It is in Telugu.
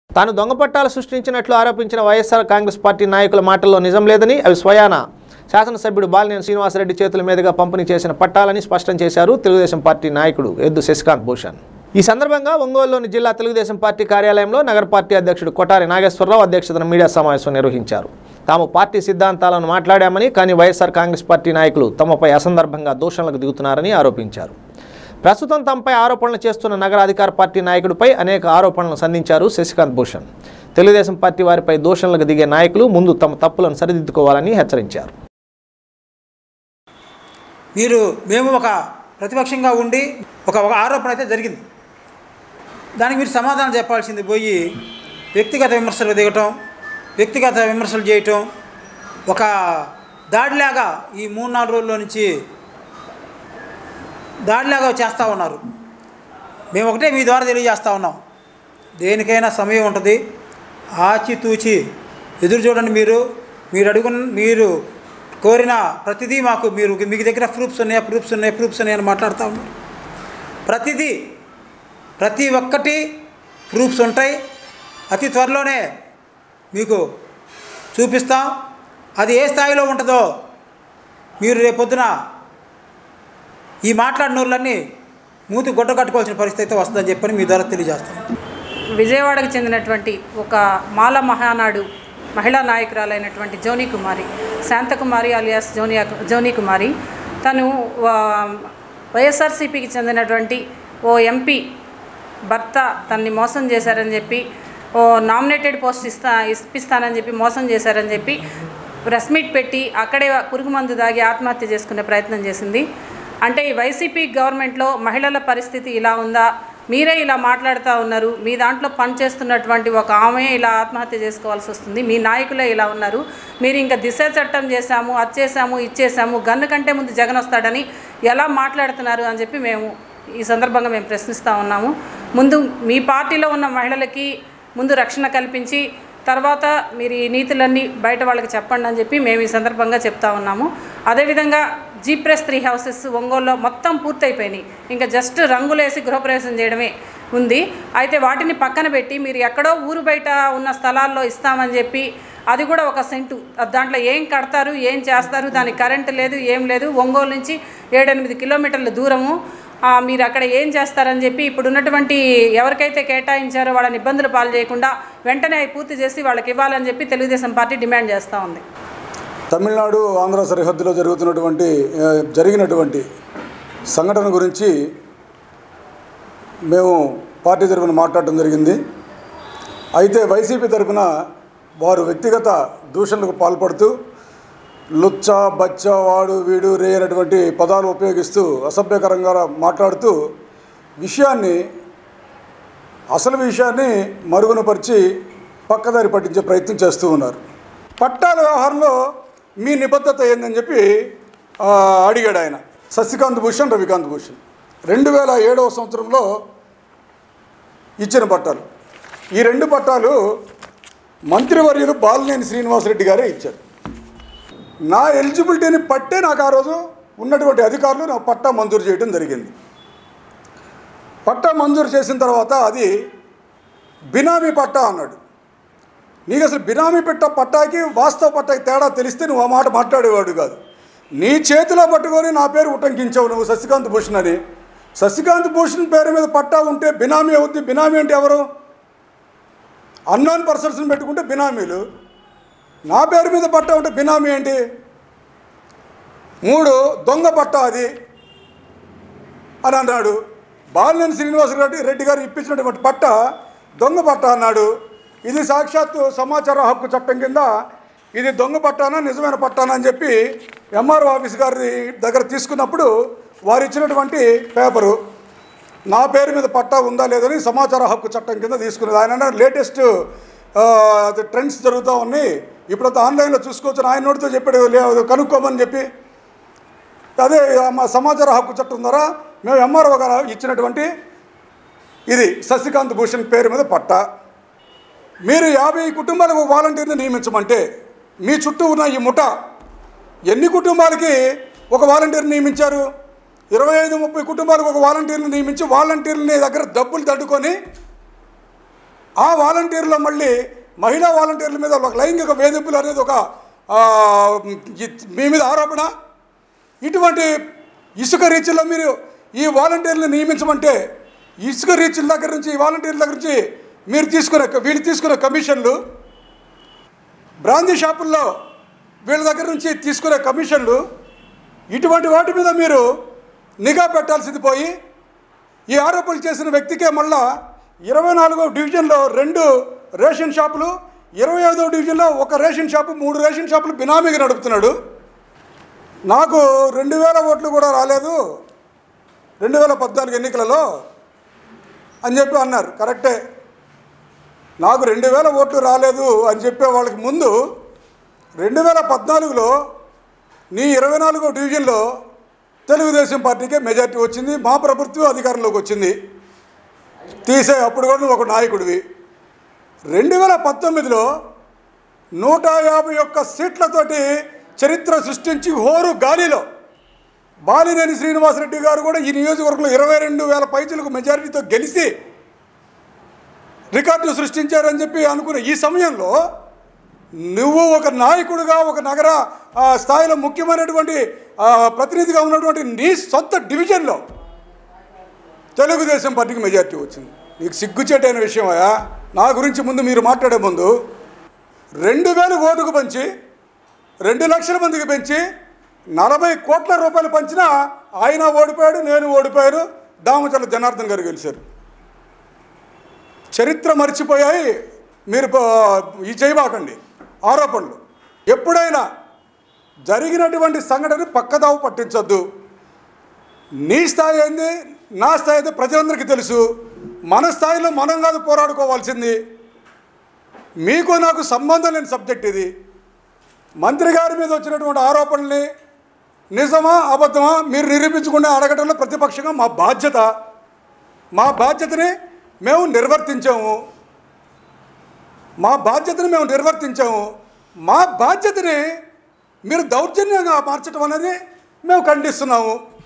తాను దొంగ పట్టాలు సృష్టించినట్లు ఆరోపించిన వైఎస్ఆర్ కాంగ్రెస్ పార్టీ నాయకుల మాటల్లో నిజం లేదని అవి స్వయాన శాసనసభ్యుడు బాలినేని శ్రీనివాసరెడ్డి చేతుల మీదుగా పంపిణీ చేసిన పట్టాలని స్పష్టం చేశారు తెలుగుదేశం పార్టీ నాయకుడు ఎద్దు శశికాంత్ భూషణ్ ఈ సందర్భంగా ఒంగోలులోని జిల్లా తెలుగుదేశం పార్టీ కార్యాలయంలో నగర పార్టీ అధ్యక్షుడు కొటారి నాగేశ్వరరావు అధ్యక్షతన మీడియా సమావేశం నిర్వహించారు తాము పార్టీ సిద్ధాంతాలను మాట్లాడామని కానీ వైఎస్ఆర్ కాంగ్రెస్ పార్టీ నాయకులు తమపై అసందర్భంగా దూషణలకు దిగుతున్నారని ఆరోపించారు ప్రస్తుతం తమపై ఆరోపణలు చేస్తున్న నగర అధికార పార్టీ నాయకుడిపై అనేక ఆరోపణలను సంధించారు శశికాంత్ భూషణ్ తెలుగుదేశం పార్టీ వారిపై దూషణలకు దిగే నాయకులు ముందు తమ తప్పులను సరిదిద్దుకోవాలని హెచ్చరించారు మీరు మేము ఒక ప్రతిపక్షంగా ఉండి ఒక ఒక ఆరోపణ అయితే జరిగింది దానికి మీరు సమాధానం చెప్పాల్సింది పోయి వ్యక్తిగత విమర్శలు దిగటం వ్యక్తిగత విమర్శలు చేయటం ఒక దాడిలాగా ఈ మూడు నాలుగు రోజుల్లో నుంచి దాడిలాగా చేస్తూ ఉన్నారు మేము ఒకటే మీ ద్వారా తెలియజేస్తూ ఉన్నాం దేనికైనా సమయం ఉంటుంది ఆచితూచి ఎదురు చూడండి మీరు మీరు అడుగు మీరు కోరిన ప్రతిదీ మాకు మీరు మీకు దగ్గర ప్రూఫ్స్ ఉన్నాయా ప్రూఫ్స్ ఉన్నాయి ప్రూఫ్స్ ఉన్నాయని మాట్లాడుతూ ఉన్నారు ప్రతిదీ ప్రతి ఒక్కటి ప్రూఫ్స్ ఉంటాయి అతి త్వరలోనే మీకు చూపిస్తాం అది ఏ స్థాయిలో ఉంటుందో మీరు రేపొద్దున ఈ మాట్లాడిన వాళ్ళన్నీ మూతి గుడ్డ కట్టుకోవాల్సిన పరిస్థితి అయితే వస్తుందని చెప్పని మీ ద్వారా తెలియజేస్తాం విజయవాడకు చెందినటువంటి ఒక మాల మహానాడు మహిళా నాయకురాలైనటువంటి జోని కుమారి శాంతకుమారి అలియాస్ జోనియా జోని కుమారి తను ఆ, వైఎస్ఆర్సీపీకి చెందినటువంటి ఓ ఎంపీ భర్త తన్ని మోసం చేశారని చెప్పి ఓ నామినేటెడ్ పోస్ట్ ఇస్తా ఇప్పిస్తానని చెప్పి మోసం చేశారని చెప్పి ప్రెస్ మీట్ పెట్టి అక్కడే పురుగు మందు దాగి ఆత్మహత్య చేసుకునే ప్రయత్నం చేసింది అంటే ఈ వైసీపీ గవర్నమెంట్లో మహిళల పరిస్థితి ఇలా ఉందా మీరే ఇలా మాట్లాడుతూ ఉన్నారు మీ దాంట్లో పనిచేస్తున్నటువంటి ఒక ఆమె ఇలా ఆత్మహత్య చేసుకోవాల్సి వస్తుంది మీ నాయకులే ఇలా ఉన్నారు మీరు ఇంకా దిశ చట్టం చేశాము అది చేశాము ఇచ్చేసాము గన్ను కంటే ముందు జగన్ వస్తాడని ఎలా మాట్లాడుతున్నారు అని చెప్పి మేము ఈ సందర్భంగా మేము ప్రశ్నిస్తూ ఉన్నాము ముందు మీ పార్టీలో ఉన్న మహిళలకి ముందు రక్షణ కల్పించి తర్వాత మీరు ఈ నీతులన్నీ బయట వాళ్ళకి చెప్పండి అని చెప్పి మేము ఈ సందర్భంగా చెప్తా ఉన్నాము అదేవిధంగా జీ ప్రెస్ త్రీ హౌసెస్ ఒంగోలులో మొత్తం పూర్తయిపోయినాయి ఇంకా జస్ట్ రంగులేసి గృహప్రవేశం చేయడమే ఉంది అయితే వాటిని పక్కన పెట్టి మీరు ఎక్కడో ఊరు బయట ఉన్న స్థలాల్లో ఇస్తామని చెప్పి అది కూడా ఒక సెంటు దాంట్లో ఏం కడతారు ఏం చేస్తారు దానికి కరెంటు లేదు ఏం లేదు ఒంగోలు నుంచి ఏడెనిమిది కిలోమీటర్ల దూరము ఆ, మీరు అక్కడ ఏం చేస్తారని చెప్పి ఇప్పుడు ఉన్నటువంటి ఎవరికైతే కేటాయించారో వాళ్ళని ఇబ్బందులు పాలు చేయకుండా వెంటనే అవి పూర్తి చేసి వాళ్ళకి ఇవ్వాలని చెప్పి తెలుగుదేశం పార్టీ డిమాండ్ చేస్తూ ఉంది తమిళనాడు ఆంధ్ర సరిహద్దులో జరుగుతున్నటువంటి ఆ, జరిగినటువంటి సంఘటన గురించి మేము పార్టీ తరఫున మాట్లాడటం జరిగింది అయితే వైసీపీ తరఫున వారు వ్యక్తిగత దూషణలకు పాల్పడుతూ లుచ్చ బచ్చ వాడు వీడు రే అనేటువంటి పదాలు ఉపయోగిస్తూ అసభ్యకరంగా మాట్లాడుతూ విషయాన్ని అసలు విషయాన్ని మరుగునపరిచి పక్కదారి పట్టించే ప్రయత్నం చేస్తూ ఉన్నారు పట్టాల వ్యవహారంలో మీ నిబద్ధత ఏందని చెప్పి ఆ, అడిగాడు ఆయన శశికాంత్ భూషణ్ రవికాంత్ భూషణ్ రెండు వేల ఏడవ సంవత్సరంలో ఇచ్చిన పట్టాలు ఈ రెండు పట్టాలు మంత్రివర్యులు బాలినేని శ్రీనివాసరెడ్డి గారే ఇచ్చారు నా ఎలిజిబిలిటీని పట్టే నాకు ఆ రోజు ఉన్నటువంటి అధికారులు నా పట్టా మంజూరు చేయడం జరిగింది పట్టా మంజూరు చేసిన తర్వాత అది బినామీ పట్టా అన్నాడు నీకు అసలు బినామీ పెట్ట పట్టాకి వాస్తవ పట్టాకి తేడా తెలిస్తే నువ్వు ఆ మాట మాట్లాడేవాడు కాదు నీ చేతిలో పట్టుకొని నా పేరు ఉటంకించావు నువ్వు శశికాంత్ భూషణ్ అని శశికాంత్ భూషణ్ పేరు మీద పట్టా ఉంటే బినామీ అవుద్ది బినామీ అంటే ఎవరు అన్నోన్ పర్సన్స్ని పెట్టుకుంటే బినామీలు నా పేరు మీద పట్టా ఉంటే బినామీ ఏంటి మూడు దొంగ పట్టా అది అని అన్నాడు బాలినేని శ్రీనివాసరెడ్డి రెడ్డి గారు ఇప్పించినటువంటి పట్ట దొంగ పట్ట అన్నాడు ఇది సాక్షాత్తు సమాచార హక్కు చట్టం కింద ఇది దొంగ పట్టానా నిజమైన పట్టానా అని చెప్పి ఎంఆర్ఓ ఆఫీస్ గారి దగ్గర తీసుకున్నప్పుడు వారు ఇచ్చినటువంటి పేపరు నా పేరు మీద పట్టా ఉందా లేదని సమాచార హక్కు చట్టం కింద తీసుకున్నది ఆయన లేటెస్ట్ ట్రెండ్స్ జరుగుతూ ఉన్నాయి ఇప్పుడంతా ఆన్లైన్లో చూసుకోవచ్చు ఆయన నోటితో చెప్పాడు "లే- కనుక్కోమని చెప్పి అదే మా సమాచార హక్కు చట్టం ద్వారా మేము ఎంఆర్ఓ గారు ఇచ్చినటువంటి ఇది శశికాంత్ భూషణ్ పేరు మీద పట్ట మీరు యాభై కుటుంబాలకు వాలంటీర్ని నియమించమంటే మీ చుట్టూ ఉన్న ఈ ముఠ ఎన్ని కుటుంబాలకి ఒక వాలంటీర్ నియమించారు ఇరవై ఐదు ముప్పై కుటుంబాలకు ఒక వాలంటీర్ని నియమించి వాలంటీర్ని దగ్గర డబ్బులు తట్టుకొని ఆ వాలంటీర్లో మళ్ళీ మహిళా వాలంటీర్ల మీద ఒక లైంగిక వేధింపులు అనేది ఒక ఆ, ఇ- మీ మీద ఆరోపణ ఇటువంటి ఇసుక రీచ్లో మీరు ఈ వాలంటీర్లను నియమించమంటే ఇసుక రీచ్ల దగ్గర నుంచి ఈ వాలంటీర్ల దగ్గర నుంచి మీరు తీసుకునే వీళ్ళు తీసుకునే కమిషన్లు బ్రాందీ షాపుల్లో వీళ్ళ దగ్గర నుంచి తీసుకునే కమిషన్లు ఇటువంటి వాటి మీద మీరు నిఘా పెట్టాల్సింది పోయి ఈ ఆరోపణలు చేసిన వ్యక్తికే మళ్ళా ఇరవై నాలుగో డివిజన్లో రెండు రేషన్ షాపులు ఇరవై ఐదో డివిజన్లో ఒక రేషన్ షాపు మూడు రేషన్ షాపులు బినామీగా నడుపుతున్నాడు నాకు రెండు వేల ఓట్లు కూడా రాలేదు రెండు వేల పద్నాలుగు ఎన్నికలలో అని చెప్పి అన్నారు కరెక్టే నాకు రెండు వేల ఓట్లు రాలేదు అని చెప్పే వాళ్ళకి ముందు రెండు వేల పద్నాలుగులో నీ ఇరవై నాలుగో డివిజన్లో తెలుగుదేశం పార్టీకే మెజార్టీ వచ్చింది మా ప్రభుత్వం అధికారంలోకి వచ్చింది తీసే అప్పుడు కూడా నువ్వు ఒక నాయకుడివి రెండు వేల పంతొమ్మిదిలో నూట యాభై ఒక్క సీట్లతోటి చరిత్ర సృష్టించి హోరు గాలిలో బాలినేని శ్రీనివాసరెడ్డి గారు కూడా ఈ నియోజకవర్గంలో ఇరవై రెండు వేల పైచులకు మెజారిటీతో గెలిచి రికార్డు సృష్టించారని చెప్పి అనుకున్న ఈ సమయంలో నువ్వు ఒక నాయకుడిగా ఒక నగర ఆ, స్థాయిలో ముఖ్యమైనటువంటి ఆ, ప్రతినిధిగా ఉన్నటువంటి నీ సొంత డివిజన్లో తెలుగుదేశం పార్టీకి మెజార్టీ వచ్చింది నీకు సిగ్గుచేటైన విషయమయా నా గురించి ముందు మీరు మాట్లాడే ముందు రెండు వేలు ఓటుకు పంచి రెండు లక్షల మందికి పెంచి నలభై కోట్ల రూపాయలు పంచినా ఆయన ఓడిపోయాడు నేను ఓడిపోయాను దామచర్ల జనార్దన్ గారు గెలిచారు చరిత్ర మర్చిపోయాయి మీరు ప- ఈ చేయబాకండి ఆరోపణలు ఎప్పుడైనా జరిగినటువంటి సంఘటన పక్కదావు పట్టించొద్దు నీ స్థాయి ఏంది నా స్థాయి అయితే ప్రజలందరికీ తెలుసు మన స్థాయిలో మనం కాదు పోరాడుకోవాల్సింది మీకు నాకు సంబంధం లేని సబ్జెక్ట్ ఇది మంత్రి గారి మీద వచ్చినటువంటి ఆరోపణల్ని నిజమా అబద్ధమా మీరు నిరూపించకుండా అడగడంలో ప్రతిపక్షంగా మా బాధ్యత మా బాధ్యతని మేము నిర్వర్తించాము మా బాధ్యతని మేము నిర్వర్తించాము మా బాధ్యతని మీరు దౌర్జన్యంగా మార్చడం అనేది మేము ఖండిస్తున్నాము